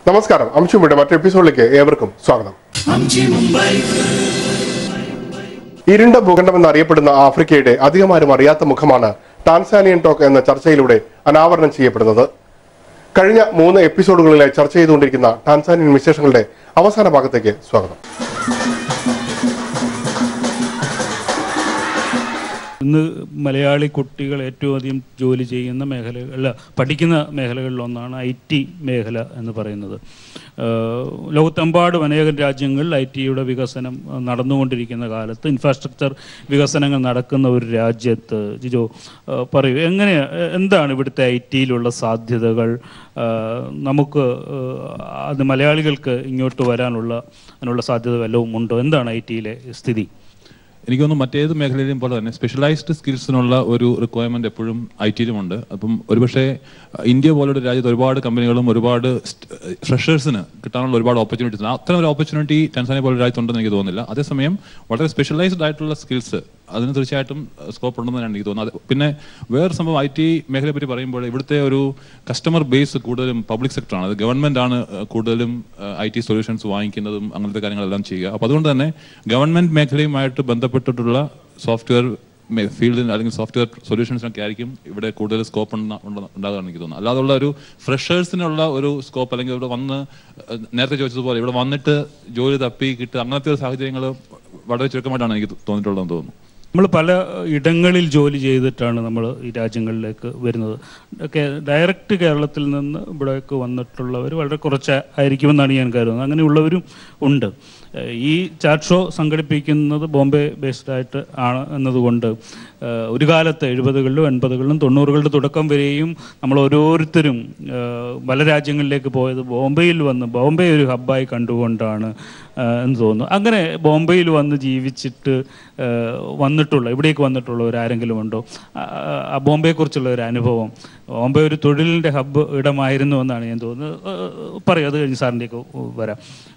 നമസ്കാരം അംശുമിയുടെ മറ്റു എപ്പിസോഡിലേക്ക് ഏവർക്കും സ്വാഗതം ഇരുണ്ട ഭൂഖണ്ഡം എന്നറിയപ്പെടുന്ന ആഫ്രിക്കയുടെ അധികമാരും അറിയാത്ത മുഖമാണ് ടാൻസാനിയൻ ടോക്ക് എന്ന ചർച്ചയിലൂടെ അനാവരണം ചെയ്യപ്പെടുന്നത് കഴിഞ്ഞ മൂന്ന് എപ്പിസോഡുകളിലായി ചർച്ച ചെയ്തുകൊണ്ടിരിക്കുന്ന ടാൻസാനിയൻ വിശേഷങ്ങളുടെ അവസാന ഭാഗത്തേക്ക് സ്വാഗതം ഇന്ന് മലയാളി കുട്ടികൾ ഏറ്റവും അധികം ജോലി ചെയ്യുന്ന മേഖല അല്ല പഠിക്കുന്ന മേഖലകളിലൊന്നാണ് ഐ ടി മേഖല എന്ന് പറയുന്നത് ഏഹ് ലോകത്തെമ്പാടും അനേകം രാജ്യങ്ങളിൽ ഐ ടിയുടെ വികസനം അഹ് നടന്നുകൊണ്ടിരിക്കുന്ന കാലത്ത് ഇൻഫ്രാസ്ട്രക്ചർ വികസനങ്ങൾ നടക്കുന്ന ഒരു രാജ്യത്ത് ജിജോ ഏഹ് പറയൂ എങ്ങനെ എന്താണ് ഇവിടുത്തെ ഐ ടിയിലുള്ള സാധ്യതകൾ ഏഹ് നമുക്ക് ഏഹ് അത് മലയാളികൾക്ക് ഇങ്ങോട്ട് വരാനുള്ള അതിനുള്ള സാധ്യത വല്ലതും ഉണ്ടോ എന്താണ് ഐ ടിയിലെ സ്ഥിതി എനിക്ക് തോന്നുന്നു മറ്റേത് മേഖലയിലും പോലെ തന്നെ സ്പെഷ്യലൈസ്ഡ് സ്കിൽസിനുള്ള ഒരു റിക്വയർമെന്റ് എപ്പോഴും ഐ ടിയിലുമുണ്ട് അപ്പം ഒരുപക്ഷെ അഹ് ഇന്ത്യ പോലുള്ള രാജ്യത്ത് ഒരുപാട് കമ്പനികളും ഒരുപാട് ഫ്രഷേഴ്സിന് കിട്ടാനുള്ള ഒരുപാട് ഓപ്പർച്യൂണിറ്റീസ് അത്തരം ഒരു ഓപ്പർച്യൂണിറ്റി ടാൻസാനിയ പോലുള്ള രാജ്യത്തുണ്ടെന്ന് എനിക്ക് തോന്നുന്നില്ല അതേസമയം വളരെ സ്പെഷ്യലൈസ്ഡ് ആയിട്ടുള്ള സ്കിൽസ് അതിന് തീർച്ചയായിട്ടും സ്കോപ്പ് ഉണ്ടെന്നാണ് എനിക്ക് തോന്നുന്നത് അത് പിന്നെ വേറെ സംഭവം ഐ ടി മേഖലയെ പറ്റി പറയുമ്പോൾ ഇവിടുത്തെ ഒരു കസ്റ്റമർ ബേസ് കൂടുതലും പബ്ലിക് സെക്ടറാണ് അത് ഗവൺമെന്റ് ആണ് അഹ് കൂടുതലും ഐ ടി സൊല്യൂഷൻസ് വാങ്ങിക്കുന്നതും അങ്ങനത്തെ കാര്യങ്ങളെല്ലാം ചെയ്യുക അപ്പോൾ അതുകൊണ്ട് തന്നെ ഗവൺമെന്റ് മേഖലയുമായിട്ട് ബന്ധപ്പെട്ടിട്ടുള്ള സോഫ്റ്റ്വെയർ ഫീൽഡിൽ അല്ലെങ്കിൽ സോഫ്റ്റ്വെയർ സൊല്യൂഷൻസിനൊക്കെ ആയിരിക്കും ഇവിടെ കൂടുതൽ സ്കോപ്പ് ഉണ്ടാകുകയാണ് എനിക്ക് തോന്നുന്നത് അല്ലാതുള്ള ഒരു ഫ്രഷേഴ്സിനുള്ള ഒരു സ്കോപ്പ് അല്ലെങ്കിൽ ഇവിടെ വന്ന് അഹ് നേരത്തെ ചോദിച്ചതുപോലെ ഇവിടെ വന്നിട്ട് ജോലി തപ്പി കിട്ടുക അങ്ങനത്തെ ഒരു സാഹചര്യങ്ങൾ വളരെ ചുരുക്കമായിട്ടാണ് എനിക്ക് തോന്നിയിട്ടുള്ളതെന്ന് തോന്നുന്നു നമ്മൾ പല ഇടങ്ങളിൽ ജോലി ചെയ്തിട്ടാണ് നമ്മൾ ഈ രാജ്യങ്ങളിലേക്ക് വരുന്നത് ഒക്കെ ഡയറക്റ്റ് കേരളത്തിൽ നിന്ന് ഇവിടേക്ക് വന്നിട്ടുള്ളവർ വളരെ കുറച്ച് ആയിരിക്കുമെന്നാണ് ഞാൻ കരുതുന്നത് അങ്ങനെയുള്ളവരും ഉണ്ട് ഏഹ് ഈ ചാറ്റ് ഷോ സംഘടിപ്പിക്കുന്നത് ബോംബെ ബേസ്ഡ് ആയിട്ട് ആണ് എന്നതുകൊണ്ട് ഏഹ് ഒരു കാലത്ത് എഴുപതുകളിലും എൺപതുകളിലും തൊണ്ണൂറുകളുടെ തുടക്കം വരെയും നമ്മൾ ഓരോരുത്തരും ഏഹ് പല രാജ്യങ്ങളിലേക്ക് പോയത് ബോംബെയിൽ വന്ന് ബോംബെ ഒരു ഹബ്ബായി കണ്ടുകൊണ്ടാണ് ഏഹ് എന്ന് തോന്നുന്നു അങ്ങനെ ബോംബെയിൽ വന്ന് ജീവിച്ചിട്ട് ഏഹ് വന്നിട്ടുള്ള ഇവിടേക്ക് വന്നിട്ടുള്ളവർ ആരെങ്കിലും ഉണ്ടോ ആ, ആ ബോംബെയെക്കുറിച്ചുള്ള ഒരു അനുഭവം ബോംബെ ഒരു തൊഴിലിൻ്റെ ഹബ്ബ് ഇടമായിരുന്നു എന്നാണ് ഞാൻ തോന്നുന്നത് ഏഹ് പറയൂ അത് കഴിഞ്ഞ് സാറിൻ്റെയൊക്കെ വരാം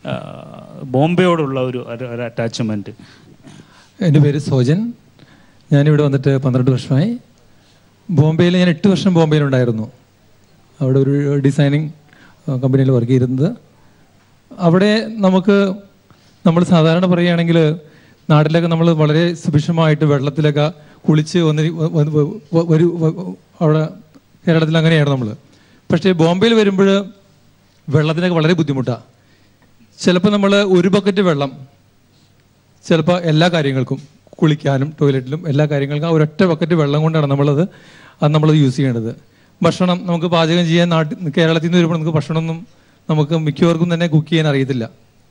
ഏഹ് ബോംബെയോടുള്ള ഒരു ഒരു അറ്റാച്ച്മെൻറ്റ് എൻ്റെ പേര് സോജൻ ഞാനിവിടെ വന്നിട്ട് പന്ത്രണ്ട് വർഷമായി ബോംബെയിൽ ഞാൻ എട്ട് വർഷം ബോംബെയിലുണ്ടായിരുന്നു അവിടെ ഒരു ഡിസൈനിങ് കമ്പനിയിൽ വർക്ക് ചെയ്തിരുന്നത് അവിടെ നമുക്ക് നമ്മൾ സാധാരണ പറയുകയാണെങ്കിൽ നാട്ടിലൊക്കെ നമ്മൾ വളരെ സുഭിക്ഷമായിട്ട് വെള്ളത്തിലൊക്കെ കുളിച്ച് വന്ന് വ- വ- വ- ഒരു വ- അവിടെ കേരളത്തിൽ അങ്ങനെയാണ് നമ്മൾ പക്ഷേ ബോംബെയിൽ വരുമ്പോൾ വെള്ളത്തിനൊക്കെ വളരെ ബുദ്ധിമുട്ടാണ് ചിലപ്പോൾ നമ്മൾ ഒരു ബക്കറ്റ് വെള്ളം ചിലപ്പോൾ എല്ലാ കാര്യങ്ങൾക്കും കുളിക്കാനും ടോയ്ലറ്റിലും എല്ലാ കാര്യങ്ങൾക്കും ആ ഒരൊറ്റ ബക്കറ്റ് വെള്ളം കൊണ്ടാണ് നമ്മളത് അത് നമ്മളത് യൂസ് ചെയ്യേണ്ടത് ഭക്ഷണം നമുക്ക് പാചകം ചെയ്യാൻ നാട്ടിൽ കേരളത്തിൽ നിന്ന് വരുമ്പോൾ നമുക്ക് ഭക്ഷണമൊന്നും നമുക്ക് മിക്കവർക്കും തന്നെ കുക്ക് ചെയ്യാൻ അറിയത്തില്ല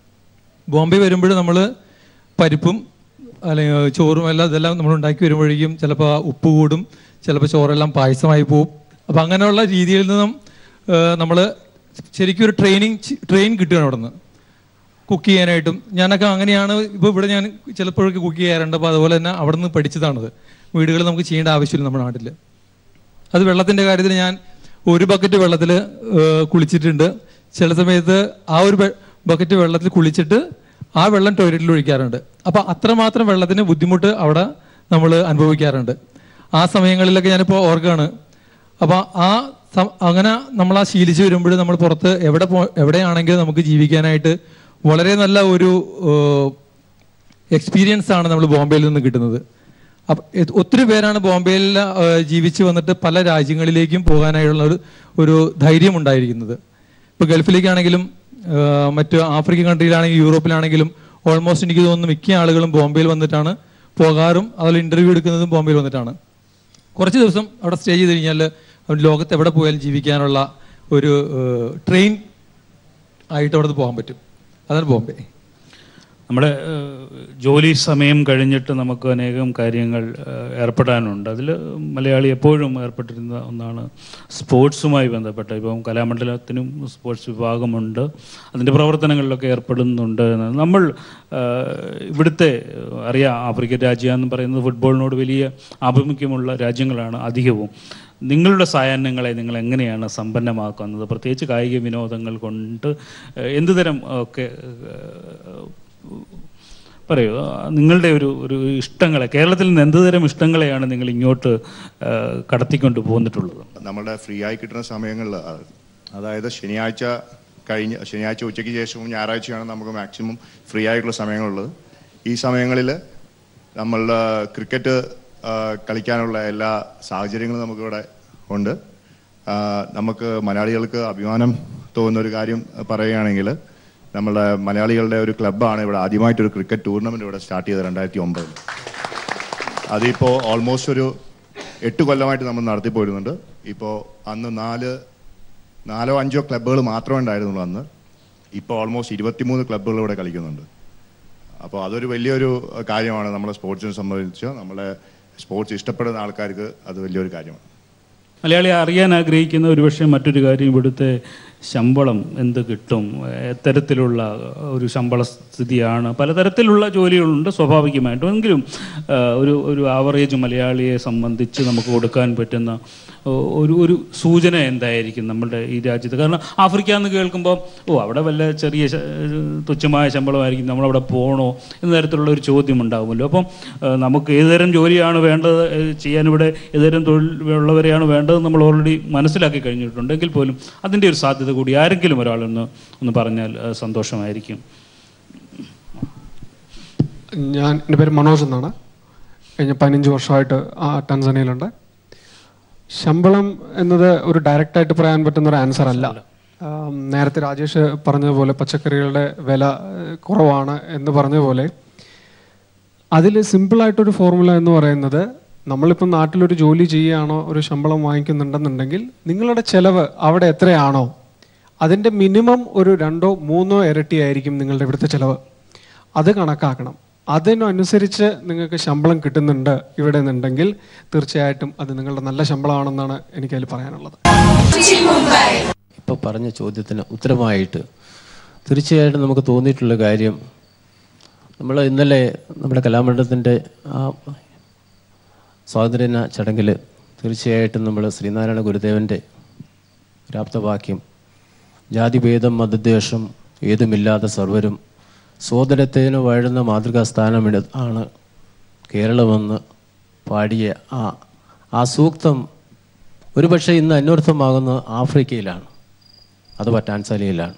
ബോംബെ വരുമ്പോൾ നമ്മൾ പരിപ്പും അല്ലെങ്കിൽ ചോറും എല്ലാം ഇതെല്ലാം നമ്മൾ ഉണ്ടാക്കി വരുമ്പോഴേക്കും ചിലപ്പോൾ ഉപ്പ് കൂടും ചിലപ്പോൾ ചോറെല്ലാം പായസമായി പോവും അപ്പം അങ്ങനെയുള്ള രീതിയിൽ നിന്നും നമ്മൾ ശരിക്കും ഒരു ട്രെയിനിങ് ട്രെയിൻ കിട്ടുകയാണ് അവിടെ നിന്ന് കുക്ക് ചെയ്യാനായിട്ടും ഞാനൊക്കെ അങ്ങനെയാണ് ഇപ്പോൾ ഇവിടെ ഞാൻ ചിലപ്പോഴൊക്കെ കുക്ക് ചെയ്യാറുണ്ട് അപ്പോൾ അതുപോലെ തന്നെ അവിടെ നിന്ന് പഠിച്ചതാണത് വീടുകളിൽ നമുക്ക് ചെയ്യേണ്ട ആവശ്യമില്ല നമ്മുടെ നാട്ടിൽ അത് വെള്ളത്തിൻ്റെ കാര്യത്തിൽ ഞാൻ ഒരു ബക്കറ്റ് വെള്ളത്തിൽ കുളിച്ചിട്ടുണ്ട് ചില സമയത്ത് ആ ഒരു ബെ- ബക്കറ്റ് വെള്ളത്തിൽ കുളിച്ചിട്ട് ആ വെള്ളം ടോയ്ലറ്റിൽ ഒഴിക്കാറുണ്ട് അപ്പോൾ അത്രമാത്രം വെള്ളത്തിന് ബുദ്ധിമുട്ട് അവിടെ നമ്മൾ അനുഭവിക്കാറുണ്ട് ആ സമയങ്ങളിലൊക്കെ ഞാനിപ്പോൾ ഓർക്കാണ് അപ്പോൾ ആ സം- അങ്ങനെ നമ്മൾ ആ ശീലിച്ച് വരുമ്പോൾ നമ്മൾ പുറത്ത് എവിടെ പോ എവിടെയാണെങ്കിലും നമുക്ക് ജീവിക്കാനായിട്ട് വളരെ നല്ല ഒരു എക്സ്പീരിയൻസ് ആണ് നമ്മൾ ബോംബെയിൽ നിന്ന് കിട്ടുന്നത് അപ്പ- എ- ഒത്തിരി പേരാണ് ബോംബെയിൽ ആ, ജീവിച്ച് വന്നിട്ട് പല രാജ്യങ്ങളിലേക്കും പോകാനായുള്ള ഒരു ഒരു ധൈര്യം ഉണ്ടായിരിക്കുന്നത് ഇപ്പോൾ ഗൾഫിലേക്കാണെങ്കിലും ആ, മറ്റ് ആഫ്രിക്കൻ കൺട്രിയിലാണെങ്കിലും യൂറോപ്പിലാണെങ്കിലും ഓൾമോസ്റ്റ് എനിക്ക് തോന്നുന്നു മിക്ക ആളുകളും ബോംബെയിൽ വന്നിട്ടാണ് പോകാറും അതുപോലെ ഇന്റർവ്യൂ എടുക്കുന്നതും ബോംബെയിൽ വന്നിട്ടാണ് കുറച്ച് ദിവസം അവിടെ സ്റ്റേ ചെയ്ത് കഴിഞ്ഞാൽ അവർ ലോകത്ത് എവിടെ പോയാലും ജീവിക്കാനുള്ള ഒരു ട്രെയിൻ ആയിട്ട് അവിടെ പോകാൻ പറ്റും അതാണ് ബോംബെ നമ്മുടെ ഏഹ്, ജോലി സമയം കഴിഞ്ഞിട്ട് നമുക്ക് അനേകം കാര്യങ്ങൾ ഏഹ്, ഏർപ്പെടാനുണ്ട് അതിൽ മലയാളി എപ്പോഴും ഏർപ്പെട്ടിരുന്ന ഒന്നാണ് സ്പോർട്സുമായി ബന്ധപ്പെട്ട ഇപ്പം കലാമണ്ഡലത്തിനും സ്പോർട്സ് വിഭാഗമുണ്ട് അതിൻ്റെ പ്രവർത്തനങ്ങളിലൊക്കെ ഏർപ്പെടുന്നുണ്ട് എന്ന് നമ്മൾ ഏഹ്, ഇവിടുത്തെ ഏഹ്, അറിയാം ആഫ്രിക്കൻ രാജ്യം എന്ന് പറയുന്നത് ഫുട്ബോളിനോട് വലിയ ആഭിമുഖ്യമുള്ള രാജ്യങ്ങളാണ് അധികവും നിങ്ങളുടെ സായാഹ്നങ്ങളെ നിങ്ങൾ എങ്ങനെയാണ് സമ്പന്നമാക്കുന്നത് പ്രത്യേകിച്ച് കായിക വിനോദങ്ങൾ കൊണ്ട് ഏഹ്, എന്തുതരം ഒക്കെ ഏഹ്, പറയൂ ആ, നിങ്ങളുടെ ഒരു ഒരു ഇഷ്ടങ്ങളെ കേരളത്തിൽ നിന്ന് എന്തുതരം ഇഷ്ടങ്ങളെയാണ് നിങ്ങൾ ഇങ്ങോട്ട് ആ, കടത്തിക്കൊണ്ട് പോന്നിട്ടുള്ളത് നമ്മുടെ ഫ്രീ ആയി കിട്ടുന്ന സമയങ്ങളിൽ അതായത് ശനിയാഴ്ച കഴിഞ്ഞ് ശനിയാഴ്ച ഉച്ചയ്ക്ക് ശേഷവും ഞായറാഴ്ചയാണ് നമുക്ക് മാക്സിമം ഫ്രീ ആയിട്ടുള്ള സമയങ്ങളുള്ളത് ഈ സമയങ്ങളിൽ നമ്മളുടെ ക്രിക്കറ്റ് ആ, കളിക്കാനുള്ള എല്ലാ സാഹചര്യങ്ങളും നമുക്കിവിടെ ഉണ്ട് ആ, നമുക്ക് മലയാളികൾക്ക് അഭിമാനം തോന്നുന്ന ഒരു കാര്യം പറയുകയാണെങ്കിൽ നമ്മളുടെ മലയാളികളുടെ ഒരു ക്ലബ്ബാണ് ഇവിടെ ആദ്യമായിട്ടൊരു ക്രിക്കറ്റ് ടൂർണമെൻറ്റ് ഇവിടെ സ്റ്റാർട്ട് ചെയ്തത് രണ്ടായിരത്തി ഒമ്പതിൽ അതിപ്പോൾ ഓൾമോസ്റ്റ് ഒരു എട്ട് കൊല്ലമായിട്ട് നമ്മൾ നടത്തിപ്പോരുന്നുണ്ട് ഇപ്പോൾ അന്ന് നാല് നാലോ അഞ്ചോ ക്ലബ്ബുകൾ മാത്രമേ ഉണ്ടായിരുന്നുള്ളൂ അന്ന് ഇപ്പോൾ ഓൾമോസ്റ്റ് ഇരുപത്തിമൂന്ന് ക്ലബ്ബുകൾ ഇവിടെ കളിക്കുന്നുണ്ട് അപ്പോൾ അതൊരു വലിയൊരു കാര്യമാണ് നമ്മളെ സ്പോർട്സിനെ സംബന്ധിച്ച് നമ്മളെ സ്പോർട്സ് ഇഷ്ടപ്പെടുന്ന ആൾക്കാർക്ക് അത് വലിയൊരു കാര്യമാണ് മലയാളി അറിയാൻ ആഗ്രഹിക്കുന്ന ഒരുപക്ഷെ മറ്റൊരു കാര്യം ഇവിടുത്തെ ശമ്പളം എന്ത് കിട്ടും എത്തരത്തിലുള്ള ഒരു ശമ്പള സ്ഥിതിയാണ് പലതരത്തിലുള്ള ജോലികളുണ്ട് സ്വാഭാവികമായിട്ടും എങ്കിലും ആ, ഒരു ഒരു ആവറേജ് മലയാളിയെ സംബന്ധിച്ച് നമുക്ക് കൊടുക്കാൻ പറ്റുന്ന ഓ, ഒരു ഒരു സൂചന എന്തായിരിക്കും നമ്മുടെ ഈ രാജ്യത്ത് കാരണം ആഫ്രിക്ക എന്ന് കേൾക്കുമ്പോൾ ഓ അവിടെ വല്ല ചെറിയ ശ- തുച്ഛമായ ശമ്പളമായിരിക്കും നമ്മളവിടെ പോകണോ എന്ന തരത്തിലുള്ള ഒരു ചോദ്യം ഉണ്ടാകുമല്ലോ അപ്പം ആ, നമുക്ക് ഏതുതരം ജോലിയാണ് വേണ്ടത് ഏ, ചെയ്യാൻ ഇവിടെ ഏതുതരം തൊഴിൽ ഉള്ളവരെയാണ് വേണ്ടത് നമ്മൾ ഓൾറെഡി മനസ്സിലാക്കി കഴിഞ്ഞിട്ടുണ്ടെങ്കിൽ പോലും അതിൻ്റെ ഒരു സാധ്യത കൂടി ആരെങ്കിലും ഒരാളൊന്ന് ഒന്ന് പറഞ്ഞാൽ ആ, സന്തോഷമായിരിക്കും ഞാൻ എൻ്റെ പേര് മനോജ് എന്നാണ് കഴിഞ്ഞ പതിനഞ്ച് വർഷമായിട്ട് ആ ടാൻസാനിയയിലുണ്ട് ശമ്പളം എന്നത് ഒരു ഡയറക്റ്റായിട്ട് പറയാൻ പറ്റുന്ന ഒരു ആൻസർ അല്ല ആം, നേരത്തെ രാജേഷ് പറഞ്ഞതുപോലെ പച്ചക്കറികളുടെ വില ഏഹ്, കുറവാണ് എന്ന് പറഞ്ഞതുപോലെ അതിൽ സിമ്പിളായിട്ടൊരു ഫോർമുല എന്ന് പറയുന്നത് നമ്മളിപ്പോൾ നാട്ടിലൊരു ജോലി ചെയ്യുകയാണോ ഒരു ശമ്പളം വാങ്ങിക്കുന്നുണ്ടെന്നുണ്ടെങ്കിൽ നിങ്ങളുടെ ചെലവ് അവിടെ എത്രയാണോ അതിൻ്റെ മിനിമം ഒരു രണ്ടോ മൂന്നോ ഇരട്ടിയായിരിക്കും നിങ്ങളുടെ ഇവിടുത്തെ ചെലവ് അത് കണക്കാക്കണം അതിനനുസരിച്ച് നിങ്ങൾക്ക് ശമ്പളം കിട്ടുന്നുണ്ട് ഇവിടെ നിന്നുണ്ടെങ്കിൽ തീർച്ചയായിട്ടും അത് നിങ്ങളുടെ നല്ല ശമ്പളമാണെന്നാണ് എനിക്കതിൽ പറയാനുള്ളത് ഇപ്പോൾ പറഞ്ഞ ചോദ്യത്തിന് ഉത്തരമായിട്ട് തീർച്ചയായിട്ടും നമുക്ക് തോന്നിയിട്ടുള്ള കാര്യം നമ്മൾ ഇന്നലെ നമ്മുടെ കലാമണ്ഡലത്തിൻ്റെ ആ സ്വാതന്ത്ര്യദിന ചടങ്ങിൽ തീർച്ചയായിട്ടും നമ്മൾ ശ്രീനാരായണ ഗുരുദേവൻ്റെ രാപ്തവാക്യം ജാതിഭേദം മതദ്വേഷം ഏതുമില്ലാത്ത സർവരും സോദരത്തേന് വാഴുന്ന മാതൃകാ സ്ഥാനം ആണ് കേരളമെന്ന് പാടിയ ആ ആ സൂക്തം ഒരുപക്ഷെ ഇന്ന് അന്വർത്ഥമാകുന്നത് ആഫ്രിക്കയിലാണ് അഥവാ ടാൻസാനിയയിലാണ്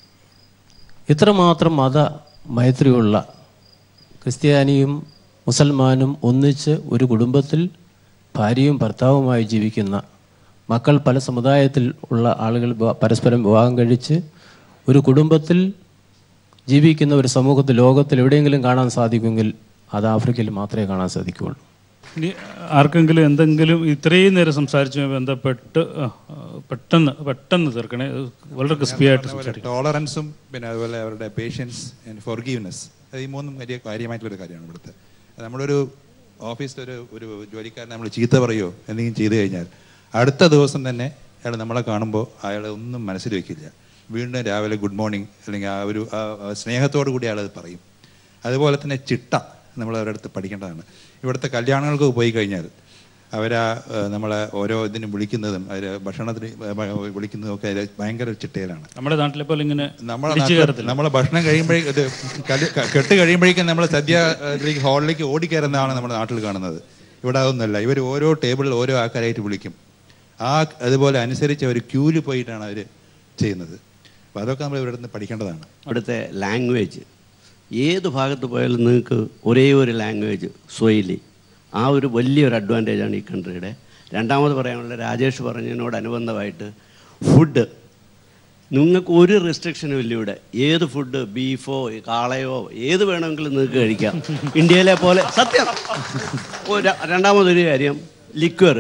ഇത്രമാത്രം മത മൈത്രിയുള്ള ക്രിസ്ത്യാനിയും മുസൽമാനും ഒന്നിച്ച് ഒരു കുടുംബത്തിൽ ഭാര്യയും ഭർത്താവുമായി ജീവിക്കുന്ന മക്കൾ പല സമുദായത്തിൽ ഉള്ള ആളുകൾ വിവാ- പരസ്പരം വിവാഹം കഴിച്ച് ഒരു കുടുംബത്തിൽ ജീവിക്കുന്ന ഒരു സമൂഹത്തിൽ ലോകത്തിൽ എവിടെയെങ്കിലും കാണാൻ സാധിക്കുമെങ്കിൽ അത് ആഫ്രിക്കയിൽ മാത്രമേ കാണാൻ സാധിക്കുകയുള്ളൂ ഇനി ആർക്കെങ്കിലും എന്തെങ്കിലും ഇത്രയും നേരം സംസാരിച്ചുമായി ബന്ധപ്പെട്ട് ആ, ആ, പെട്ടെന്ന് പെട്ടെന്ന് തീർക്കണേ വളരെ ക്രിസ്പിയായിട്ട് സംസാരിക്കും ടോളറൻസും പിന്നെ അതുപോലെ അവരുടെ പേഷ്യൻസ് ആൻഡ് ഫോർഗീവ്നെസ് അത് ഈ മൂന്നും വലിയ കാര്യമായിട്ടുള്ളൊരു കാര്യമാണ് ഇവിടുത്തെ അത് നമ്മളൊരു ഓഫീസിൽ ഒരു ഒരു ജോലിക്കാരനെ നമ്മൾ ചീത്ത പറയുമോ എന്തെങ്കിലും ചെയ്തു കഴിഞ്ഞാൽ അടുത്ത ദിവസം തന്നെ അയാൾ നമ്മളെ കാണുമ്പോൾ അയാൾ ഒന്നും മനസ്സിൽ വെക്കില്ല വീണ്ടും രാവിലെ ഗുഡ് മോർണിംഗ് അല്ലെങ്കിൽ ആ ഒരു ആ, ആ സ്നേഹത്തോടു കൂടി അയാൾ അത് പറയും അതുപോലെ തന്നെ ചിട്ട നമ്മൾ അവരുടെ അടുത്ത് പഠിക്കേണ്ടതാണ് ഇവിടുത്തെ കല്യാണങ്ങൾക്ക് പോയി കഴിഞ്ഞാൽ അവരാ ഏഹ്, നമ്മളെ ഓരോ ഇതിനും വിളിക്കുന്നതും അവർ ഭക്ഷണത്തിന് ഏഹ്, വിളിക്കുന്നതും ഒക്കെ അതിൽ ഭയങ്കര ചിട്ടയിലാണ് നമ്മുടെ നാട്ടിലെ പോലെ ഇങ്ങനെ നമ്മളെ ഇടിച്ചു നാട്ടിൽ കയറത്തില്ല. നമ്മളെ ഭക്ഷണം കഴിയുമ്പോഴേ ഇത് കല്- ക- കെട്ട് കഴിയുമ്പോഴേക്കും നമ്മൾ സദ്യ ഇതിലേക്ക് ഹാളിലേക്ക് ഓടിക്കയറുന്നതാണ് നമ്മുടെ നാട്ടിൽ കാണുന്നത് ഇവിടെ അതൊന്നുമല്ല ഇവർ ഓരോ ടേബിളിൽ ഓരോ ആൾക്കാരായിട്ട് വിളിക്കും ആ അതുപോലെ അനുസരിച്ച് അവർ ക്യൂല് പോയിട്ടാണ് അവർ ചെയ്യുന്നത് അപ്പോൾ അതൊക്കെ നമ്മൾ ഇവിടെ നിന്ന് പഠിക്കേണ്ടതാണ് അവിടുത്തെ ലാംഗ്വേജ് ഏത് ഭാഗത്ത് പോയാലും നിങ്ങൾക്ക് ഒരേ ഒരു ലാംഗ്വേജ് സ്വൈലി ആ ഒരു വലിയൊരു അഡ്വാൻറ്റേജാണ് ഈ കൺട്രിയുടെ രണ്ടാമത് പറയാനുള്ള രാജേഷ് പറഞ്ഞതിനോടനുബന്ധമായിട്ട് ഫുഡ് നിങ്ങൾക്ക് ഒരു റെസ്ട്രിക്ഷനും ഇല്ല ഇവിടെ ഏത് ഫുഡ് ബീഫോ കാളയോ ഏത് വേണമെങ്കിലും നിങ്ങൾക്ക് കഴിക്കാം ഇന്ത്യയിലെ പോലെ സത്യം ഓ, ര- രണ്ടാമതൊരു കാര്യം ലിക്വർ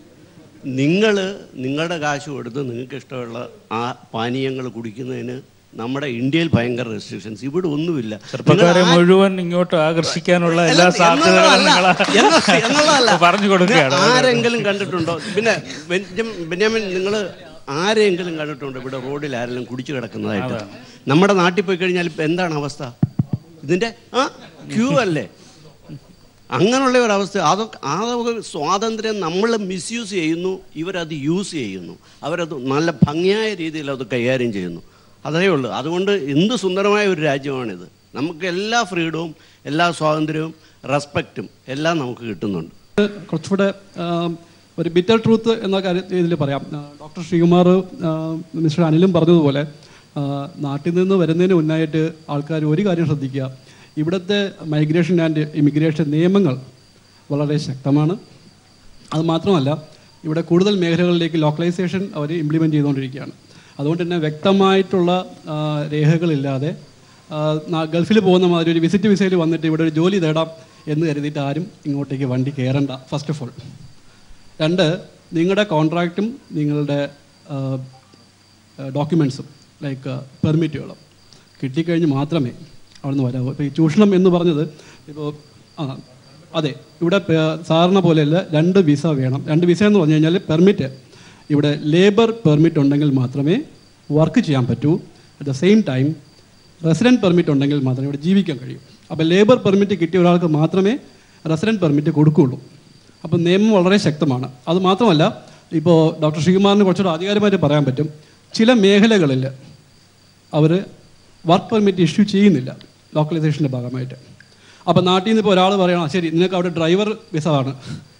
നിങ്ങൾ നിങ്ങളുടെ കാശ് കൊടുത്ത് നിങ്ങൾക്ക് ഇഷ്ടമുള്ള ആ പാനീയങ്ങൾ കുടിക്കുന്നതിന് നമ്മുടെ ഇന്ത്യയിൽ ഭയങ്കര റെസ്ട്രിക്ഷൻസ് ഇവിടെ ഒന്നുമില്ല ചെറുപ്പക്കാരെ നിങ്ങൾ ആ- മുഴുവൻ ഇങ്ങോട്ട് ആകർഷിക്കാനുള്ള എല്ലാ അല്ല, സാധ്യതകളും എന്നുള്ളതല്ല. എന്ന- എന്നുള്ളതല്ല. നിങ്ങൾ പറഞ്ഞു കൊടുക്കുകയാണ് നിങ്ങൾ ആരെങ്കിലും കണ്ടിട്ടുണ്ടോ പിന്നെ ബെഞ്ചം ബെന്യാമിൻ നിങ്ങൾ ആരെങ്കിലും കണ്ടിട്ടുണ്ടോ ഇവിടെ റോഡിൽ ആരെങ്കിലും കുടിച്ചു കിടക്കുന്നതായിട്ട് നമ്മുടെ നാട്ടിൽ പോയി കഴിഞ്ഞാൽ ഇപ്പം എന്താണ് അവസ്ഥ ഇതിന്റെ ആ ക്യൂ അല്ലേ അങ്ങനെയുള്ള ഒരു അവസ്ഥ അതൊക്കെ അതൊക്കെ സ്വാതന്ത്ര്യം നമ്മൾ മിസ്യൂസ് ചെയ്യുന്നു ഇവരത് യൂസ് ചെയ്യുന്നു അവരത് നല്ല ഭംഗിയായ രീതിയിൽ അത് കൈകാര്യം ചെയ്യുന്നു അതേ ഉള്ളൂ അതുകൊണ്ട് എന്ത് സുന്ദരമായ ഒരു രാജ്യമാണിത് നമുക്ക് എല്ലാ ഫ്രീഡവും എല്ലാ സ്വാതന്ത്ര്യവും റെസ്പെക്റ്റും എല്ലാം നമുക്ക് കിട്ടുന്നുണ്ട് കുറച്ചുകൂടെ ആം, ഒരു ബിറ്റർ ട്രൂത്ത് എന്ന കാര്യം ഇതിൽ പറയാം ആ, ഡോക്ടർ ശ്രീകുമാർ ആ, മിസ്റ്റർ അനിലും പറഞ്ഞതുപോലെ ആ, നാട്ടിൽ നിന്ന് വരുന്നതിന് മുന്നായിട്ട് ആൾക്കാർ ഒരു കാര്യം ശ്രദ്ധിക്കുക ഇവിടുത്തെ മൈഗ്രേഷൻ ആൻഡ് ഇമിഗ്രേഷൻ നിയമങ്ങൾ വളരെ ശക്തമാണ് അത് മാത്രമല്ല ഇവിടെ കൂടുതൽ മേഖലകളിലേക്ക് ലോക്കലൈസേഷൻ അവർ ഇംപ്ലിമെൻറ്റ് ചെയ്തുകൊണ്ടിരിക്കുകയാണ് അതുകൊണ്ട് തന്നെ വ്യക്തമായിട്ടുള്ള ആ, രേഖകളില്ലാതെ ആ, നാ- ഗൾഫിൽ പോകുന്ന മാതിരി ഒരു വിസിറ്റ് വിസയിൽ വന്നിട്ട് ഇവിടെ ഒരു ജോലി തേടാം എന്ന് കരുതിയിട്ട് ആരും ഇങ്ങോട്ടേക്ക് വണ്ടി കയറണ്ട ഫസ്റ്റ് ഓഫ് ഓൾ രണ്ട് നിങ്ങളുടെ കോൺട്രാക്റ്റും നിങ്ങളുടെ ഡോക്യുമെൻസും ലൈക്ക് പെർമിറ്റുകളും കിട്ടിക്കഴിഞ്ഞ് മാത്രമേ അവിടുന്ന് വരാവൂ ഇപ്പോൾ ഈ ചൂഷണം എന്ന് പറഞ്ഞത് ഇപ്പോൾ ആ അതെ ഇവിടെ പ- സാറിനെ പോലെയല്ല രണ്ട് വിസ വേണം രണ്ട് വിസ എന്ന് പറഞ്ഞു കഴിഞ്ഞാൽ പെർമിറ്റ് ഇവിടെ ലേബർ പെർമിറ്റ് ഉണ്ടെങ്കിൽ മാത്രമേ വർക്ക് ചെയ്യാൻ പറ്റൂ at the same time resident permit ഉണ്ടെങ്കിൽ മാത്രമേ ഇവിടെ ജീവിക്കാൻ കഴിയൂ അപ്പോൾ ലേബർ പെർമിറ്റ് കിട്ടിയ ഒരാൾക്ക് മാത്രമേ റെസിഡൻറ്റ് പെർമിറ്റ് കൊടുക്കുകയുള്ളൂ അപ്പോൾ നിയമം വളരെ ശക്തമാണ് അത് മാത്രമല്ല ഇപ്പോൾ ഡോക്ടർ ശ്രീകുമാറിന് കുറച്ചുകൂടെ ആധികാരികമായിട്ട് പറയാൻ പറ്റും ചില മേഖലകളിൽ അവർ വർക്ക് പെർമിറ്റ് ഇഷ്യൂ ചെയ്യുന്നില്ല ലോക്കലൈസേഷൻ്റെ ഭാഗമായിട്ട് അപ്പോൾ നാട്ടിൽ നിന്ന് ഇപ്പോൾ ഒരാൾ പറയണം ശരി നിനക്ക് അവിടെ ഡ്രൈവർ വിസ ആണ്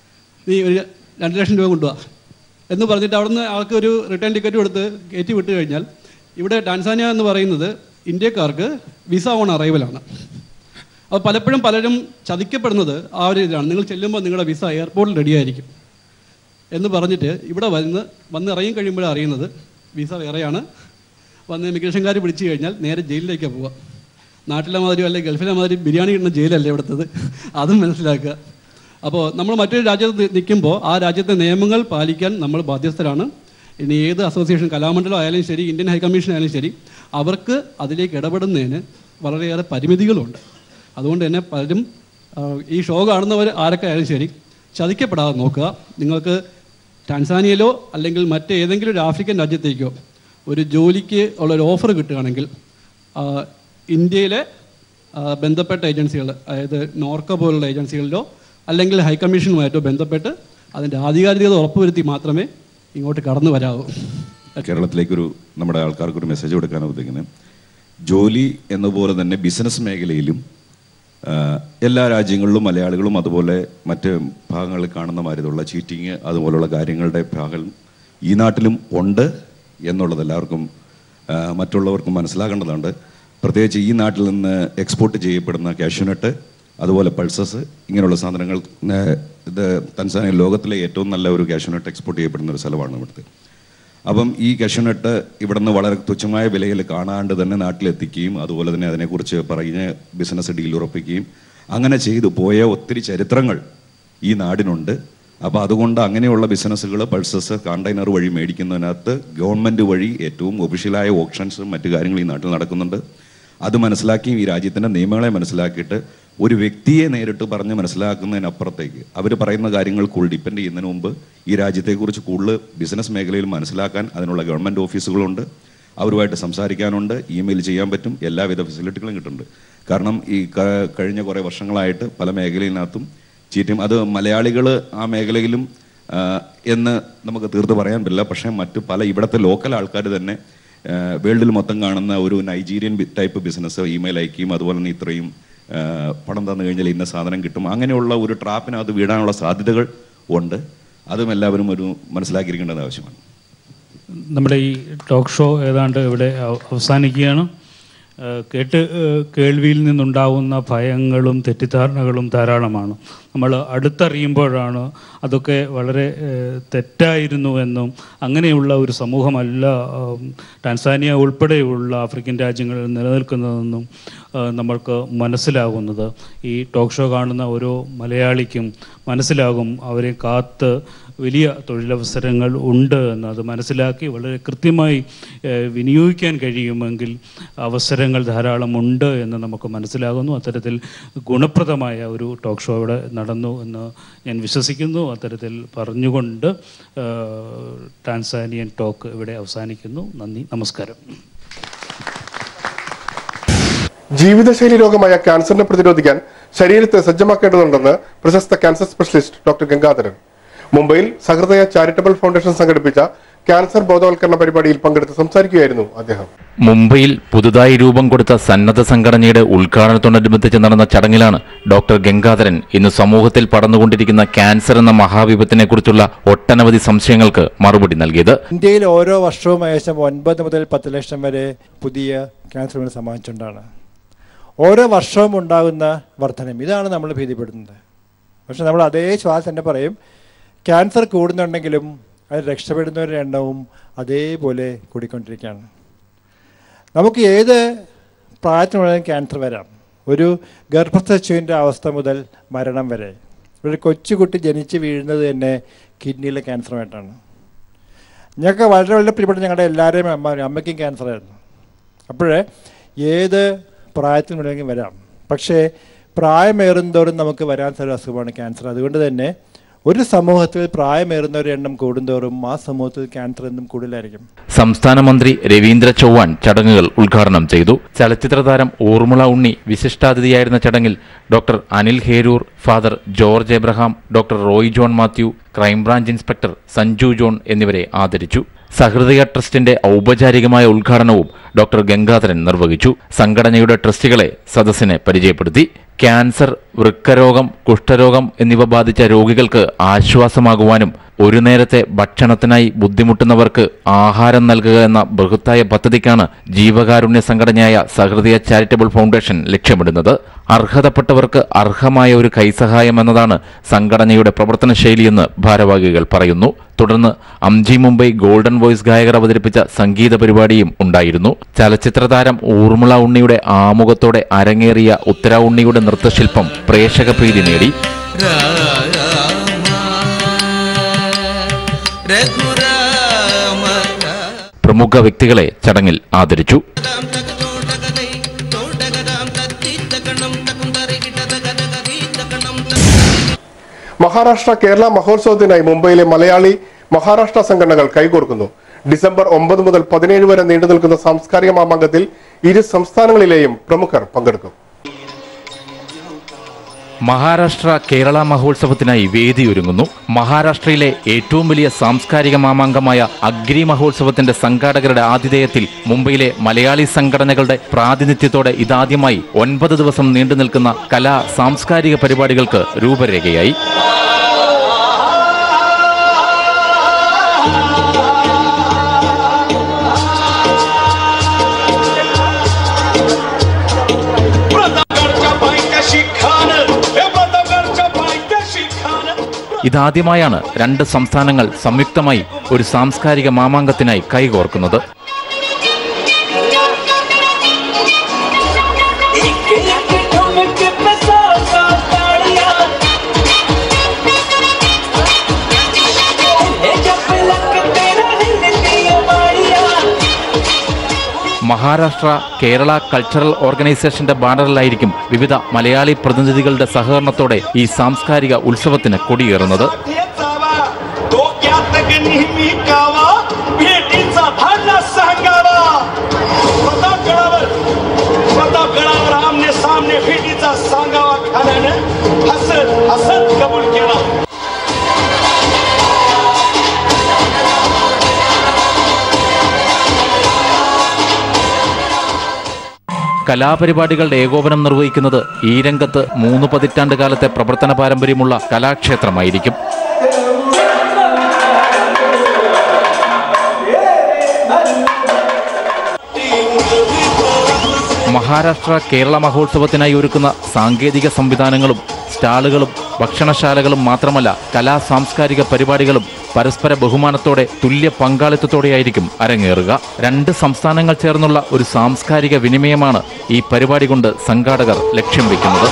നീ ഒരു രണ്ട് ലക്ഷം രൂപ കൊണ്ടുപോവാ എന്ന് പറഞ്ഞിട്ട് അവിടുന്ന് ആൾക്ക് ഒരു റിട്ടേൺ ടിക്കറ്റ് കൊടുത്ത് കയറ്റി വിട്ട് കഴിഞ്ഞാൽ ഇവിടെ ടാൻസാനിയ എന്ന് പറയുന്നത് ഇന്ത്യക്കാർക്ക് വിസ ഓൺ അറൈവലാണ് അപ്പോൾ പലപ്പോഴും പലരും ചതിക്കപ്പെടുന്നത് ആ ഒരു ഇതാണ് നിങ്ങൾ ചെല്ലുമ്പോൾ നിങ്ങളുടെ വിസ എയർപോർട്ടിൽ റെഡിയായിരിക്കും എന്ന് പറഞ്ഞിട്ട് ഇവിടെ വന്ന് വന്ന് ഇറങ്ങി കഴിയുമ്പോഴാണ് അറിയുന്നത് വിസ വേറെയാണ് വന്ന് ഇമിഗ്രേഷൻകാർ പിടിച്ചു കഴിഞ്ഞാൽ നേരെ ജയിലിലേക്കാണ് പോവുക നാട്ടിലെ മാതിരി അല്ലെങ്കിൽ ഗൾഫിലെ മാതിരി ബിരിയാണി കിട്ടുന്ന ജയിലല്ലേ ഇവിടുത്തത് അതും മനസ്സിലാക്കുക അപ്പോൾ നമ്മൾ മറ്റൊരു രാജ്യത്ത് നിൽക്കുമ്പോൾ ആ രാജ്യത്തെ നിയമങ്ങൾ പാലിക്കാൻ നമ്മൾ ബാധ്യസ്ഥരാണ് ഇനി ഏത് അസോസിയേഷൻ കലാമണ്ഡലം ആയാലും ശരി ഇന്ത്യൻ ഹൈക്കമ്മീഷൻ ആയാലും ശരി അവർക്ക് അതിലേക്ക് ഇടപെടുന്നതിന് വളരെയേറെ പരിമിതികളുണ്ട് അതുകൊണ്ട് തന്നെ പലരും ആ, ഈ ഷോ കാണുന്നവർ ആരൊക്കെ ആയാലും ശരി ചതിക്കപ്പെടാതെ നോക്കുക നിങ്ങൾക്ക് ടാൻസാനിയയിലോ അല്ലെങ്കിൽ മറ്റേതെങ്കിലും ഒരു ആഫ്രിക്കൻ രാജ്യത്തേക്കോ ഒരു ജോലിക്ക് ഉള്ള ഒരു ഓഫർ കിട്ടുകയാണെങ്കിൽ ആ, ഇന്ത്യയിലെ ആ, ബന്ധപ്പെട്ട ഏജൻസികൾ അതായത് നോർക്ക പോലുള്ള ഏജൻസികളിലോ അല്ലെങ്കിൽ ഹൈക്കമ്മീഷനുമായിട്ടോ ബന്ധപ്പെട്ട് അതിൻ്റെ ആധികാരികത ഉറപ്പുവരുത്തി മാത്രമേ ഇങ്ങോട്ട് കടന്നു വരാവൂ കേരളത്തിലേക്കൊരു നമ്മുടെ ആൾക്കാർക്ക് ഒരു മെസ്സേജ് കൊടുക്കാനാണ് ഉദ്ദേശിക്കുന്നത് ജോലി എന്നപോലെ തന്നെ ബിസിനസ് മേഖലയിലും ആ, എല്ലാ രാജ്യങ്ങളിലും മലയാളികളും അതുപോലെ മറ്റ് ഭാഗങ്ങളിൽ കാണുന്ന മാതിരിയുള്ള ചീറ്റിങ് അതുപോലുള്ള കാര്യങ്ങളുടെ ഭാഗം ഈ നാട്ടിലും ഉണ്ട് എന്നുള്ളത് എല്ലാവർക്കും ആ, മറ്റുള്ളവർക്കും മനസ്സിലാക്കേണ്ടതുണ്ട് പ്രത്യേകിച്ച് ഈ നാട്ടിൽ നിന്ന് എക്സ്പോർട്ട് ചെയ്യപ്പെടുന്ന കാഷ്യൂനട്ട് അതുപോലെ പൾസസ് ഇങ്ങനെയുള്ള സാധനങ്ങൾ ആ, ഇത് തൻസാനിയ ലോകത്തിലെ ഏറ്റവും നല്ല ഒരു കാഷ്യൂനട്ട് എക്സ്പോർട്ട് ചെയ്യപ്പെടുന്ന ഒരു സ്ഥലമാണ് ഇവിടുത്തെ അപ്പം ഈ കഷ്യൂനട്ട് ഇവിടുന്ന് വളരെ തുച്ഛമായ വിലയിൽ കാണാണ്ട് തന്നെ നാട്ടിലെത്തിക്കുകയും അതുപോലെ തന്നെ അതിനെക്കുറിച്ച് പറഞ്ഞ് ബിസിനസ് ഡീൽ ഉറപ്പിക്കുകയും അങ്ങനെ ചെയ്തു പോയ ഒത്തിരി ചരിത്രങ്ങൾ ഈ നാടിനുണ്ട് അപ്പോൾ അതുകൊണ്ട് അങ്ങനെയുള്ള ബിസിനസ്സുകൾ പൾസസ് കണ്ടെയ്നർ വഴി മേടിക്കുന്നതിനകത്ത് ഗവൺമെൻറ് വഴി ഏറ്റവും ഒഫീഷ്യലായ ഓപ്ഷൻസും മറ്റു കാര്യങ്ങളും ഈ നാട്ടിൽ നടക്കുന്നുണ്ട് അത് മനസ്സിലാക്കിയും ഈ രാജ്യത്തിൻ്റെ നിയമങ്ങളെ മനസ്സിലാക്കിയിട്ട് ഒരു വ്യക്തിയെ നേരിട്ട് പറഞ്ഞ് മനസ്സിലാക്കുന്നതിനപ്പുറത്തേക്ക് അവർ പറയുന്ന കാര്യങ്ങൾ കൂടുതൽ ഡിപ്പെൻഡ് ചെയ്യുന്നതിന് മുമ്പ് ഈ രാജ്യത്തെക്കുറിച്ച് കൂടുതൽ ബിസിനസ് മേഖലയിൽ മനസ്സിലാക്കാൻ അതിനുള്ള ഗവൺമെൻറ് ഓഫീസുകളുണ്ട് അവരുമായിട്ട് സംസാരിക്കാനുണ്ട് ഇമെയിൽ ചെയ്യാൻ പറ്റും എല്ലാവിധ ഫെസിലിറ്റികളും കിട്ടുന്നുണ്ട് കാരണം ഈ ക- കഴിഞ്ഞ കുറേ വർഷങ്ങളായിട്ട് പല മേഖലയിനകത്തും ചീറ്റും അത് മലയാളികൾ ആ മേഖലയിലും ആ, എന്ന് നമുക്ക് തീർത്ത് പറയാൻ പറ്റില്ല പക്ഷേ മറ്റു പല ഇവിടുത്തെ ലോക്കൽ ആൾക്കാർ തന്നെ വേൾഡിൽ മൊത്തം കാണുന്ന ഒരു നൈജീരിയൻ ബി- ടൈപ്പ് ബിസിനസ് ഇമെയിൽ അയക്കുകയും അതുപോലെ തന്നെ ഇത്രയും ആ, പണം തന്നു കഴിഞ്ഞാൽ ഇന്ന സാധനം കിട്ടും അങ്ങനെയുള്ള ഒരു ട്രാപ്പിനകത്ത് വീഴാനുള്ള സാധ്യതകൾ ഉണ്ട് അതും എല്ലാവരും ഒരു മനസ്സിലാക്കിയിരിക്കേണ്ടത് ആവശ്യമാണ് നമ്മുടെ ഈ ടോക്ക് ഷോ ഏതാണ്ട് ഇവിടെ അവ- അവസാനിക്കുകയാണ് ഏഹ് കേട്ട് ഏഹ് കേൾവിയിൽ നിന്നുണ്ടാവുന്ന ഭയങ്ങളും തെറ്റിദ്ധാരണകളും ധാരാളമാണ് നമ്മൾ അടുത്തറിയുമ്പോഴാണ് അതൊക്കെ വളരെ ഏഹ് തെറ്റായിരുന്നു എന്നും അങ്ങനെയുള്ള ഒരു സമൂഹമല്ല ആം, ടാൻസാനിയ ഉൾപ്പെടെയുള്ള ആഫ്രിക്കൻ രാജ്യങ്ങളിൽ നിലനിൽക്കുന്നതെന്നും ഏഹ് നമ്മൾക്ക് മനസ്സിലാകുന്നത് ഈ ടോക്ക് ഷോ കാണുന്ന ഓരോ മലയാളിക്കും മനസ്സിലാകും അവരെ കാത്ത് വലിയ തൊഴിലവസരങ്ങൾ ഉണ്ട് എന്ന് അത് മനസ്സിലാക്കി വളരെ കൃത്യമായി ഏഹ്, വിനിയോഗിക്കാൻ കഴിയുമെങ്കിൽ അവസരങ്ങൾ ധാരാളം ഉണ്ട് എന്ന് നമുക്ക് മനസ്സിലാകുന്നു അത്തരത്തിൽ ഗുണപ്രദമായ ഒരു ടോക്ക് ഷോ ഇവിടെ നടന്നു എന്ന് ഞാൻ വിശ്വസിക്കുന്നു അത്തരത്തിൽ പറഞ്ഞുകൊണ്ട് ഏഹ്, ടാൻസാനിയൻ ടോക്ക് ഇവിടെ അവസാനിക്കുന്നു നന്ദി നമസ്കാരം ജീവിതശൈലി രോഗമായ ക്യാൻസറിനെ പ്രതിരോധിക്കാൻ ശരീരത്തെ സജ്ജമാക്കേണ്ടതുണ്ടെന്ന് പ്രശസ്ത ക്യാൻസർ സ്പെഷ്യലിസ്റ്റ് ഡോക്ടർ ഗംഗാധരൻ മുംബൈയിൽ സഹൃദയ ചാരിറ്റബിൾ ഫൗണ്ടേഷൻ സംഘടിപ്പിച്ച ക്യാൻസർ ബോധവൽക്കരണ പരിപാടിയിൽ പങ്കെടുത്ത് സംസാരിക്കുകയായിരുന്നു അദ്ദേഹം മുംബൈയിൽ പുതുതായി രൂപം കൊടുത്ത സന്നദ്ധ സംഘടനയുടെ ഉദ്ഘാടനത്തോടനുബന്ധിച്ച് നടന്ന ചടങ്ങിലാണ് ഡോക്ടർ ഗംഗാധരൻ ഇന്ന് സമൂഹത്തിൽ പടർന്നുകൊണ്ടിരിക്കുന്ന ക്യാൻസർ എന്ന മഹാവിപത്തിനെക്കുറിച്ചുള്ള ഒട്ടനവധി സംശയങ്ങൾക്ക് മറുപടി നൽകിയത് ഇന്ത്യയിൽ ഓരോ വർഷവും ഏകദേശം ഒൻപത് മുതൽ പത്ത് ലക്ഷം വരെ പുതിയ ക്യാൻസറുകൾ സമാപിച്ചുകൊണ്ടാണ് ഓരോ വർഷവും ഉണ്ടാകുന്ന വർധനം ഇതാണ് നമ്മൾ ഭീതിപ്പെടുന്നത് പക്ഷെ നമ്മൾ അതേ ശ്വാസം തന്നെ പറയും ക്യാൻസർ കൂടുന്നുണ്ടെങ്കിലും അത് രക്ഷപ്പെടുന്നവരുടെ എണ്ണവും അതേപോലെ കൂടിക്കൊണ്ടിരിക്കുകയാണ് നമുക്ക് ഏത് പ്രായത്തിൽ വേണമെങ്കിലും ക്യാൻസർ വരാം ഒരു ഗർഭസ്ഥ ശിശുവിൻ്റെ അവസ്ഥ മുതൽ മരണം വരെ ഒരു കൊച്ചുകുട്ടി ജനിച്ച് വീഴുന്നത് തന്നെ കിഡ്നിയിലെ ക്യാൻസറുമായിട്ടാണ് ഞങ്ങൾക്ക് വളരെ വളരെ പ്രിയപ്പെട്ട ഞങ്ങളുടെ എല്ലാവരെയും അമ്മ അമ്മയ്ക്കും ക്യാൻസർ ആയിരുന്നു അപ്പോഴേ ഏത് പ്രായത്തിൽ വേണമെങ്കിലും വരാം പക്ഷേ പ്രായമേറുന്തോറും നമുക്ക് വരാൻ സാധ്യത അസുഖമാണ് ക്യാൻസർ അതുകൊണ്ട് തന്നെ ഒരു സമൂഹത്തിൽ പ്രായമേറുന്നവരുടെ എണ്ണം കൂടുന്തോറും ആ സമൂഹത്തിൽ ക്യാൻസർ എന്നും കൂടുതലായിരിക്കും സംസ്ഥാന മന്ത്രി രവീന്ദ്ര ചൗഹാൻ ചടങ്ങുകൾ ഉദ്ഘാടനം ചെയ്തു ചലച്ചിത്ര താരം ഊർമിള ഉണ്ണി വിശിഷ്ടാതിഥിയായിരുന്ന ചടങ്ങിൽ doctor Anil Heroor father George Abraham doctor Roy John Mathew crime branch inspector Sanju John എന്നിവരെ ആദരിച്ചു സഹൃദയ ട്രസ്റ്റിന്റെ ഔപചാരികമായ ഉദ്ഘാടനവും ഡോക്ടർ ഗംഗാധരൻ നിർവഹിച്ചു സംഘടനയുടെ ട്രസ്റ്റികളെ സദസ്സിനെ പരിചയപ്പെടുത്തി ക്യാൻസർ വൃക്കരോഗം കുഷ്ഠരോഗം എന്നിവ ബാധിച്ച രോഗികൾക്ക് ആശ്വാസമാകുവാനും ഒരു നേരത്തെ ഭക്ഷണത്തിനായി ബുദ്ധിമുട്ടുന്നവർക്ക് ആഹാരം നൽകുക എന്ന ബൃഹത്തായ പദ്ധതിക്കാണ് ജീവകാരുണ്യ സംഘടനയായ സഹൃദയ ചാരിറ്റബിൾ ഫൗണ്ടേഷൻ ലക്ഷ്യമിടുന്നത് അർഹതപ്പെട്ടവർക്ക് അർഹമായ ഒരു കൈസഹായം എന്നതാണ് സംഘടനയുടെ പ്രവർത്തന ശൈലിയെന്ന് ഭാരവാഹികൾ പറയുന്നു തുടർന്ന് അംജി മുംബൈ ഗോൾഡൻ വോയിസ് ഗായകർ അവതരിപ്പിച്ച സംഗീത പരിപാടിയും ഉണ്ടായിരുന്നു ചലച്ചിത്ര താരം ഊർമിള ഉണ്ണിയുടെ ആമുഖത്തോടെ അരങ്ങേറിയ ഉത്തര ഉണ്ണിയുടെ നൃത്തശില്പം പ്രേക്ഷക പ്രീതി നേടി പ്രമുഖ വ്യക്തികളെ ചടങ്ങിൽ ആദരിച്ചു മഹാരാഷ്ട്ര കേരള മഹോത്സവത്തിനായി മുംബൈയിലെ മലയാളി മഹാരാഷ്ട്ര സംഘടനകൾ കൈകോർക്കുന്നു ഡിസംബർ ഒമ്പത് മുതൽ പതിനേഴ് വരെ നീണ്ടു നിൽക്കുന്ന സാംസ്കാരിക മാമാങ്കത്തിൽ ഇരു സംസ്ഥാനങ്ങളിലെയും പ്രമുഖർ പങ്കെടുക്കും മഹാരാഷ്ട്ര കേരള മഹോത്സവത്തിനായി വേദിയൊരുങ്ങുന്നു മഹാരാഷ്ട്രയിലെ ഏറ്റവും വലിയ സാംസ്കാരിക മാമാങ്കമായ അഗ്രി മഹോത്സവത്തിന്റെ സംഘാടകരുടെ ആതിഥേയത്തിൽ മുംബൈയിലെ മലയാളി സംഘടനകളുടെ പ്രാതിനിധ്യത്തോടെ ഇതാദ്യമായി ഒൻപത് ദിവസം നീണ്ടു നിൽക്കുന്ന കലാ സാംസ്കാരിക പരിപാടികൾക്ക് രൂപരേഖയായി ഇതാദ്യമായാണ് രണ്ട് സംസ്ഥാനങ്ങൾ സംയുക്തമായി ഒരു സാംസ്കാരിക മാമാങ്കത്തിനായി കൈകോർക്കുന്നത് മഹാരാഷ്ട്ര കേരള കൾച്ചറൽ ഓർഗനൈസേഷന്റെ ബാനറിലായിരിക്കും വിവിധ മലയാളി പ്രതിനിധികളുടെ സഹകരണത്തോടെ ഈ സാംസ്കാരിക ഉത്സവത്തിന് കൊടിയേറുന്നത് डोक्यात नेहमी गावा भेटीचा भांडा सांगावा प्रतापगडावर प्रतापगडावर आमने सामने भेटीचा सांगावा खाल्याने हसत हसत कबूल केला കലാപരിപാടികളുടെ ഏകോപനം നിർവഹിക്കുന്നത് ഈ രംഗത്ത് മൂന്ന് പതിറ്റാണ്ട് കാലത്തെ പ്രവർത്തന പാരമ്പര്യമുള്ള കലാക്ഷേത്രമായിരിക്കും മഹാരാഷ്ട്ര കേരള മഹോത്സവത്തിനായി ഒരുക്കുന്ന സാങ്കേതിക സംവിധാനങ്ങളും സ്റ്റാളുകളും ഭക്ഷണശാലകളും മാത്രമല്ല കലാ സാംസ്കാരിക പരിപാടികളും പരസ്പര ബഹുമാനത്തോടെ തുല്യ പങ്കാളിത്തത്തോടെയായിരിക്കും അരങ്ങേറുക രണ്ട് സംസ്ഥാനങ്ങൾ ചേർന്നുള്ള ഒരു സാംസ്കാരിക വിനിമയമാണ് ഈ പരിപാടി കൊണ്ട് സംഘാടകർ ലക്ഷ്യം വെക്കുന്നത്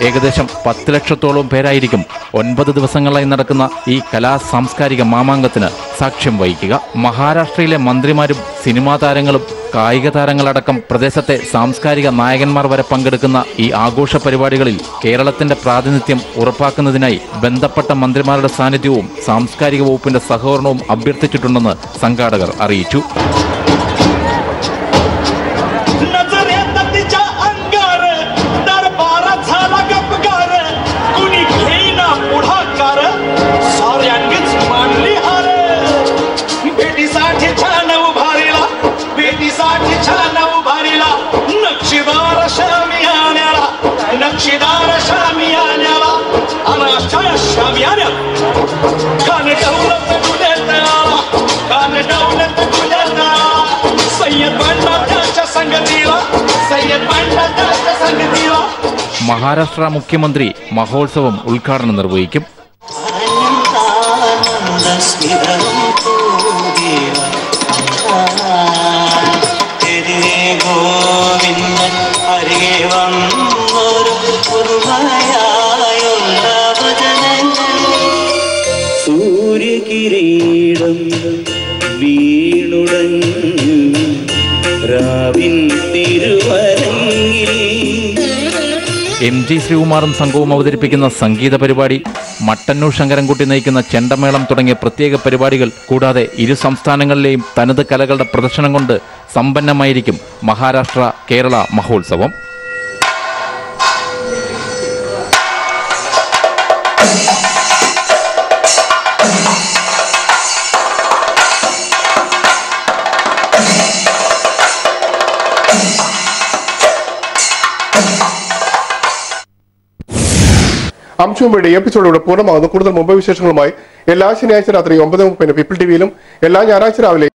ഏകദേശം പത്ത് ലക്ഷത്തോളം പേരായിരിക്കും ഒൻപത് ദിവസങ്ങളായി നടക്കുന്ന ഈ കലാ സാംസ്കാരിക മാമാങ്കത്തിന് സാക്ഷ്യം വഹിക്കുക മഹാരാഷ്ട്രയിലെ മന്ത്രിമാരും സിനിമാ താരങ്ങളും കായിക താരങ്ങളടക്കം പ്രദേശത്തെ സാംസ്കാരിക നായകന്മാർ വരെ പങ്കെടുക്കുന്ന ഈ ആഘോഷ പരിപാടികളിൽ കേരളത്തിന്റെ പ്രാതിനിധ്യം ഉറപ്പാക്കുന്നതിനായി ബന്ധപ്പെട്ട മന്ത്രിമാരുടെ സാന്നിധ്യവും സാംസ്കാരിക വകുപ്പിന്റെ സഹകരണവും അഭ്യർത്ഥിച്ചിട്ടുണ്ടെന്ന് സംഘാടകർ അറിയിച്ചു नजरेत तिच्या अंगार दरबारात झाला गपगार कुणी घेईना पुढाकार साऱ्यांनीच मानली हार भेटीसाठी छान उभारीला भेटीसाठी छान उभारीला नक्षीदार शामियान्याला नक्षीदार शामियान्याला अनाशय शामियान्या कान डवलत गुन्हेत आला कान डवलत गुन्हेत आला सय्यद बंडा त्याच्या संगतीला सय्यद बंडा त्याच्या संगतीला മഹാരാഷ്ട്ര മുഖ്യമന്ത്രി മഹോത്സവം ഉദ്ഘാടനം നിർവഹിക്കും ഗോവിന്ദൻ അരികെ വന്നൊരു പുതുമയായുള്ള വചനങ്ങൾ സൂര്യകിരീടം വീണുടഞ്ഞു രാവിൻ തിരുവരങ്ങിൽ എം ജി ശ്രീകുമാറും സംഘവും അവതരിപ്പിക്കുന്ന സംഗീത പരിപാടി മട്ടന്നൂർ ശങ്കരൻകുട്ടി നയിക്കുന്ന ചെണ്ടമേളം തുടങ്ങിയ പ്രത്യേക പരിപാടികൾ കൂടാതെ ഇരു സംസ്ഥാനങ്ങളിലെയും തനത് കലകളുടെ പ്രദർശനം കൊണ്ട് സമ്പന്നമായിരിക്കും മഹാരാഷ്ട്ര കേരള മഹോത്സവം അംശുമ്പയുടെ എപ്പിസോഡോട് പൂർണ്ണമാകുന്നു കൂടുതൽ മുമ്പ് വിശേഷങ്ങളുമായി എല്ലാ ശനിയാഴ്ച രാത്രി ഒമ്പത് മുപ്പതിന് പീപ്പിൾ ടിവിയിലും എല്ലാ ഞായറാഴ്ച രാവിലെ